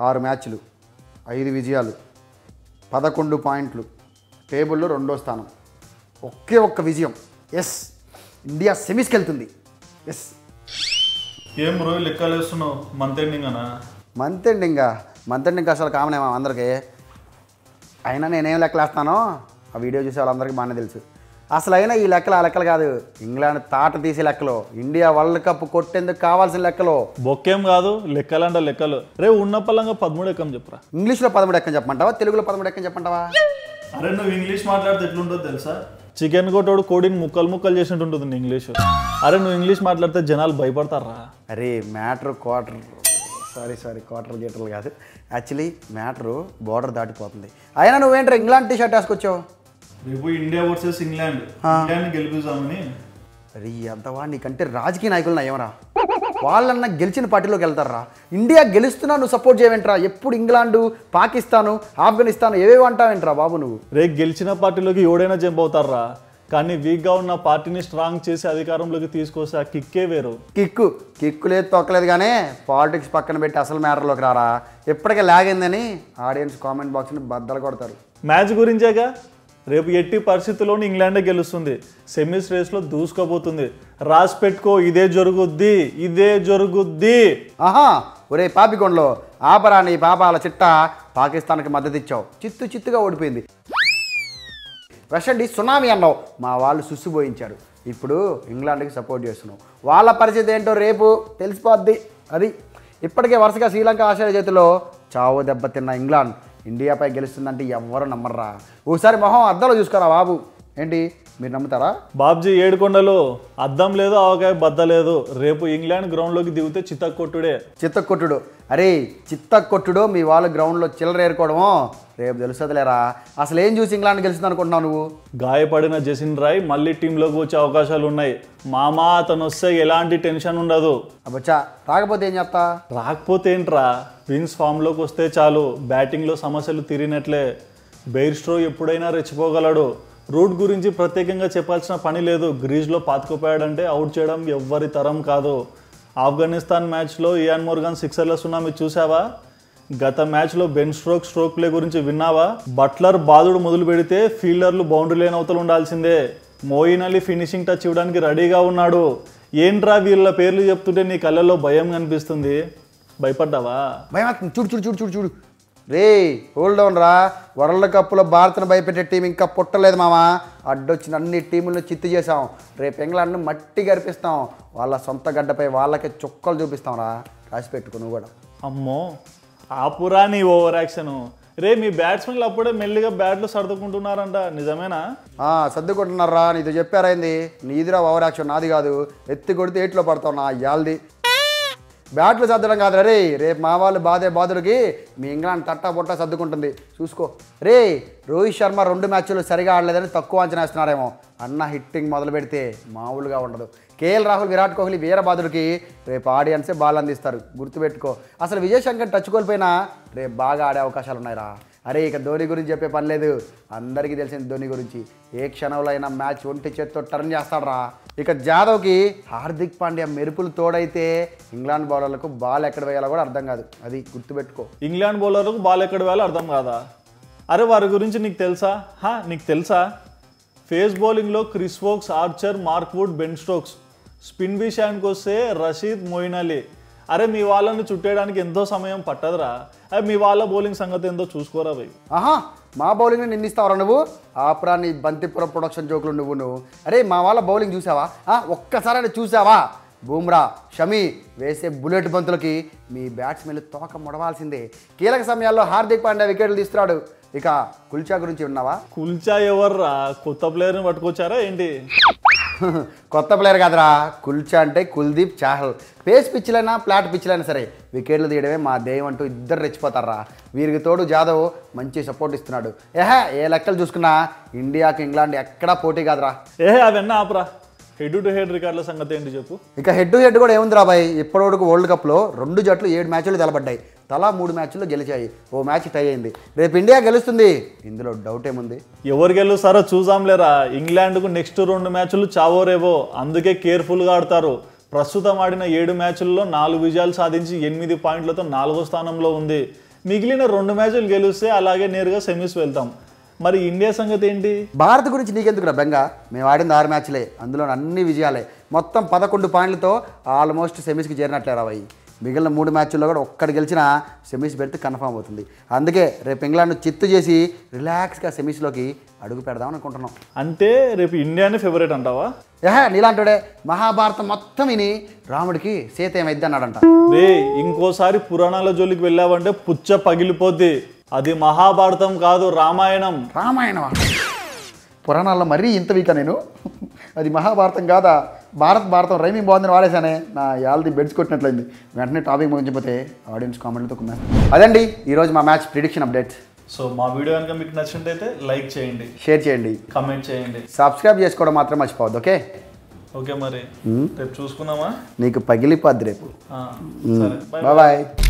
ఆరు మ్యాచ్లు ఐదు విజయాలు పదకొండు పాయింట్లు టేబుల్లో రెండో స్థానం ఒకే ఒక్క విజయం ఎస్ ఇండియా సెమీస్కి వెళ్తుంది ఎస్ ఏం బ్రో లెక్కలు వేస్తున్నావు మంత్ ఎండింగ్ అనా మంత్ ఎండింగ్ మంత్ ఎండింగ్ అసలు కామన్ ఏమో అందరికీ అయినా నేనేం లెక్కలు వేస్తానో ఆ వీడియో చూసే వాళ్ళందరికీ బాగానే తెలుసు అసలు అయినా ఈ లెక్కలు ఆ లెక్కలు కాదు ఇంగ్లాండ్ తాట తీసే లెక్కలు ఇండియా వరల్డ్ కప్ కొట్టేందుకు కావాల్సిన లెక్కలు బొక్కేం కాదు లెక్కలంటే లెక్కలు రే ఉన్న పల్లంగా పదమూడు ఎక్కం చెప్పురా ఇంగ్లీష్లో పదమూడు ఎక్కని చెప్పమంటావా తెలుగులో పదమూడు ఎక్కని చెప్పమంటావా అరే నువ్వు ఇంగ్లీష్ మాట్లాడితే ఎట్లుంటుందో తెలుసా చికెన్ కొట్టోడు కోడిని ముక్కలు ముక్కలు చేసినట్టు ఉంటుంది ఇంగ్లీష్ అరే నువ్వు ఇంగ్లీష్ మాట్లాడితే జనాలు భయపడతారా అరే matter quarter sorry sorry quarter గీటర్లు కాదు యాక్చువల్లీ మ్యాటరు బోర్డర్ దాటిపోతుంది అయినా నువ్వేంట్రా ఇంగ్లాండ్ టీ షర్ట్ వేసుకొచ్చావు రేపు ఇండియా వర్సెస్ ఇంగ్లాండ్ ఇండియాని గెలిపిస్తామని అరే అంతవా నీకంటే రాజకీయ నాయకులు నయమరా వాళ్ళన్నా గెలిచిన పార్టీలోకి వెళ్తారా ఇండియా గెలుస్తున్నా నువ్వు సపోర్ట్ చేయవేంట్రా ఎప్పుడు ఇంగ్లాండు పాకిస్తాను ఆఫ్ఘనిస్తాన్ ఏవేవి అంటావేంట్రా బాబు నువ్వు రే గెలిచిన పార్టీలోకి ఎవడైనా జంప్ అవుతారా కానీ వీక్గా ఉన్న పార్టీని స్ట్రాంగ్ చేసి అధికారంలోకి తీసుకొస్తే ఆ కిక్కే వేరు కిక్కు కిక్కు లేదు తొక్కలేదు కానీ పాలిటిక్స్ పక్కన పెట్టి అసలు మ్యాటర్లోకి రారా ఎప్పటికే లాగిందని ఆడియన్స్ కామెంట్ బాక్స్ని బద్దలు కొడతారు మ్యాచ్ గురించేగా రేపు ఎట్టి పరిస్థితుల్లోనూ ఇంగ్లాండే గెలుస్తుంది సెమీస్ రేస్లో దూసుకోబోతుంది రాసి పెట్టుకో ఇదే జరుగుద్ది ఇదే జరుగుద్ది ఆహా ఒరే పాపికొండలో ఆపరా నీ పాపాల చిట్ట పాకిస్తాన్కి మద్దతు ఇచ్చావు చిత్తు చిత్తుగా ఓడిపోయింది వెస్టిండీస్ సునామీ అన్నావు మా వాళ్ళు సుస్సుపోయించారు ఇప్పుడు ఇంగ్లాండ్కి సపోర్ట్ చేస్తున్నావు వాళ్ళ పరిస్థితి ఏంటో రేపు తెలిసిపోద్ది అది ఇప్పటికే వరుసగా శ్రీలంక ఆస్ట్రేలియా చేతిలో చావు దెబ్బతిన్న ఇంగ్లాండ్ ఇండియాపై గెలుస్తుందంటే ఎవ్వరూ నమ్మర్రా ఒకసారి మొహం అద్దంలో చూసుకోరా బాబు ఏంటి మీరు నమ్ముతారా బాబ్జీ ఏడుకొండలు అద్దం లేదు ఆవకాయ బద్ద లేదు రేపు ఇంగ్లాండ్ గ్రౌండ్లోకి దిగితే చిత్త కొట్టుడే చిత్తకొట్టుడు అరే చిత్తకొట్టుడు మీ వాళ్ళు గ్రౌండ్లో చిల్లర ఏరుకోవడమో రేపు తెలుస్తుందిలేరా అసలు ఏం చూసి ఇంగ్లాండ్ గెలుస్తుంది అనుకుంటున్నావు నువ్వు గాయపడిన జసిన్ రాయ్ మళ్ళీ టీంలోకి వచ్చే అవకాశాలు ఉన్నాయి మామా అతను వస్తే ఎలాంటి టెన్షన్ ఉండదు అబ్బచ్చా రాకపోతే ఏం చేస్తా రాకపోతే ఏంట్రా విన్స్ ఫామ్లోకి వస్తే చాలు బ్యాటింగ్లో సమస్యలు తీరినట్లే బెయిర్ స్ట్రో ఎప్పుడైనా రెచ్చిపోగలడు రూట్ గురించి ప్రత్యేకంగా చెప్పాల్సిన పని లేదు గ్రీజ్లో పాతుకుపోయాడంటే అవుట్ చేయడం ఎవ్వరి తరం కాదు ఆఫ్ఘనిస్తాన్ మ్యాచ్లో ఇయాన్ మోర్గాన్ సిక్సర్ల సునామీ చూసావా గత మ్యాచ్లో బెన్ స్ట్రోక్ స్ట్రోక్ ప్లే గురించి విన్నావా బట్లర్ బాదుడు మొదలు పెడితే ఫీల్డర్లు బౌండరీ లేని అవతలు ఉండాల్సిందే మోయిన్ అలీ ఫినిషింగ్ టచ్ ఇవ్వడానికి రెడీగా ఉన్నాడు ఏంట్రా వీళ్ళ పేర్లు చెప్తుంటే నీ కళ్ళల్లో భయం కనిపిస్తుంది భయపడ్డావా భయం వేస్తుంది. చూడు చూడు చూడు చూడు చూడు రే హోల్డ్ డౌన్ రా వరల్డ్ కప్లో భారత్ను భయపెట్టే టీం ఇంకా పుట్టలేదు మామ అడ్డొచ్చిన అన్ని టీములను చిత్తు చేసాం రేపు ఇంగ్లాండ్ను మట్టి గరిపిస్తాం వాళ్ళ సొంత గడ్డపై వాళ్ళకే చుక్కలు చూపిస్తాం రా రాసి పెట్టుకో నువ్వు కూడా అమ్మో ఆపురా నీ ఓవర్ యాక్షన్ రే మీ బ్యాట్స్మెన్లు అప్పుడే మెల్లిగా బ్యాట్లు సర్దుకుంటున్నారంట నిజమేనా ఆ, సర్దుకుంటున్నారా నీతో చెప్పారైంది నీదిరా ఓవర్ యాక్షన్ నాది కాదు ఎత్తి కొడితే ఏట్లో పడతావు నా యాల్ది బ్యాట్లు సర్దడం కాదు రే రేపు మా వాళ్ళు బాధే బాధులకి మీ ఇంగ్లాండ్ తట్టా పొట్టా సర్దుకుంటుంది చూసుకో రే రోహిత్ శర్మ రెండు మ్యాచ్లు సరిగా ఆడలేదని తక్కువ అంచనా వేస్తున్నారేమో అన్న హిట్టింగ్ మొదలు పెడితే మామూలుగా ఉండదు కేఎల్ రాహుల్ విరాట్ కోహ్లీ వీరబాదుడికి రేపు ఆడియన్సే బాల్ అందిస్తారు గుర్తుపెట్టుకో అసలు విజయ్ శంకర్ టచ్ కోల్పోయినా రేపు బాగా ఆడే అవకాశాలు ఉన్నాయిరా అరే ఇక ధోని గురించి చెప్పే పని లేదు అందరికీ తెలిసిన ధోని గురించి ఏ క్షణంలో అయినా మ్యాచ్ ఒంటి చేత్తో టర్న్ చేస్తాడురా ఇక జాదవ్కి హార్దిక్ పాండ్యా మెరుపులు తోడైతే ఇంగ్లాండ్ బౌలర్లకు బాల్ ఎక్కడ వేయాలో కూడా అర్థం కాదు అది గుర్తుపెట్టుకో ఇంగ్లాండ్ బౌలర్లకు బాల్ ఎక్కడ వేయాలో అర్థం కాదా అరే వారి గురించి నీకు తెలుసా హా నీకు తెలుసా ఫేస్ బౌలింగ్లో Chris Woakes Archer Mark Wood Ben Stokes spin విషయానికి వస్తే రషీద్ మొయిన్ అలీ అరే మీ వాళ్ళని చుట్టేయడానికి ఎంతో సమయం పట్టదురా అరే మీ వాళ్ళ బౌలింగ్ సంగతి ఎంతో చూసుకోరా భయ్ ఆహా మా బౌలింగ్ని నిందిస్తావరా నువ్వు ఆపురా నీ బంతిపురం ప్రొడక్షన్ జోకులు నువ్వు నువ్వు అరే మా వాళ్ళ బౌలింగ్ చూసావా ఆ, ఒక్కసారైనా చూసావా బూమ్రా షమి వేసే బుల్లెట్ బంతులకి మీ బ్యాట్స్మెన్ తోక ముడవాల్సిందే కీలక సమయాల్లో హార్దిక్ పాండ్యా వికెట్లు తీస్తున్నాడు ఇక కుల్చా గురించి విన్నావా కుల్చా ఎవర్రా కొత్త ప్లేయర్ని పట్టుకొచ్చారా ఏంటి కొత్త ప్లేయర్ కాదురా కుల్చా అంటే కుల్దీప్ చాహల్ పేస్ పిచ్లైనా ఫ్లాట్ పిచ్లైనా సరే వికెట్లు తీయడమే మా దెయ్యం అంటూ ఇద్దరు రెచ్చిపోతారా వీరికి తోడు జాదవ్ మంచి సపోర్ట్ ఇస్తున్నాడు ఏహే ఏ లెక్కలు చూసుకున్నా ఇండియాకి ఇంగ్లాండ్ ఎక్కడా పోటీ కాదురా ఏ అవన్నీ ఆపరా హెడ్ టు హెడ్ రికార్డుల సంగతి ఏంటి చెప్పు ఇక హెడ్ టు హెడ్ కూడా ఏముంది రాబాయ్ ఇప్పటివరకు వరల్డ్ కప్లో రెండు జట్లు ఏడు మ్యాచ్లు తెలబడ్డాయి తలా మూడు మ్యాచ్ల్లో గెలిచాయి ఓ మ్యాచ్ టై అయింది రేపు ఇండియా గెలుస్తుంది ఇందులో డౌట్ ఏముంది ఎవరు గెలుస్తారో చూసాంలేరా ఇంగ్లాండ్కు నెక్స్ట్ రెండు మ్యాచ్లు చావోరేవో అందుకే కేర్ఫుల్గా ఆడతారు ప్రస్తుతం ఆడిన ఏడు మ్యాచ్ల్లో నాలుగు విజయాలు సాధించి ఎనిమిది పాయింట్లతో నాలుగో స్థానంలో ఉంది మిగిలిన రెండు మ్యాచ్లు గెలిస్తే అలాగే నేరుగా సెమీస్ వెళ్తాం మరి ఇండియా సంగతి ఏంటి భారత్ గురించి నీకెందుకురా బెంగ మేము ఆడింది ఆరు మ్యాచ్లే అందులో అన్ని విజయాలే మొత్తం పదకొండు పాయింట్లతో ఆల్మోస్ట్ సెమీస్కి చేరినట్లే రావాయి మిగిలిన మూడు మ్యాచ్ల్లో కూడా ఒక్కటి గెలిచినా సెమీస్ పెడితే కన్ఫామ్ అవుతుంది అందుకే రేపు ఇంగ్లాండ్ చిత్తు చేసి రిలాక్స్గా సెమీస్లోకి అడుగు పెడదాం అనుకుంటున్నాం అంటే రేపు ఇండియానే ఫేవరెట్ అంటావా ఏహే నీలాంటివాడే మహాభారతం మొత్తం విని రాముడికి సీత ఏమైద్ది అన్నాడంట రే ఇంకోసారి పురాణాల జోలికి వెళ్ళావంటే పుచ్చ పగిలిపోద్ది అది మహాభారతం కాదు రామాయణం రామాయణమా పురాణాల్లో మరీ ఇంత వీక నేను అది మహాభారతం కాదా భారత్ భారతం రైమింగ్ బాగుందని వాడేశానే నా యాల్ది బెడ్స్ కొట్టినట్లయింది వెంటనే టాపిక్ ముగించిపోతే ఆడియన్స్ కామెంట్లతో కుమ్మేస్తాను అదండి ఈరోజు మా మ్యాచ్ ప్రిడిక్షన్ అప్డేట్ సో మా వీడియో కనుక మీకు నచ్చినట్టయితే లైక్ చేయండి షేర్ చేయండి కమెంట్ చేయండి సబ్స్క్రైబ్ చేసుకోవడం మాత్రం మర్చిపోవద్దు ఓకే ఓకే మరి రేపు చూసుకుందామా నీకు పగిలిపోద్ది రేపు ఆ, సరే బాయ్ బాయ్ బాయ్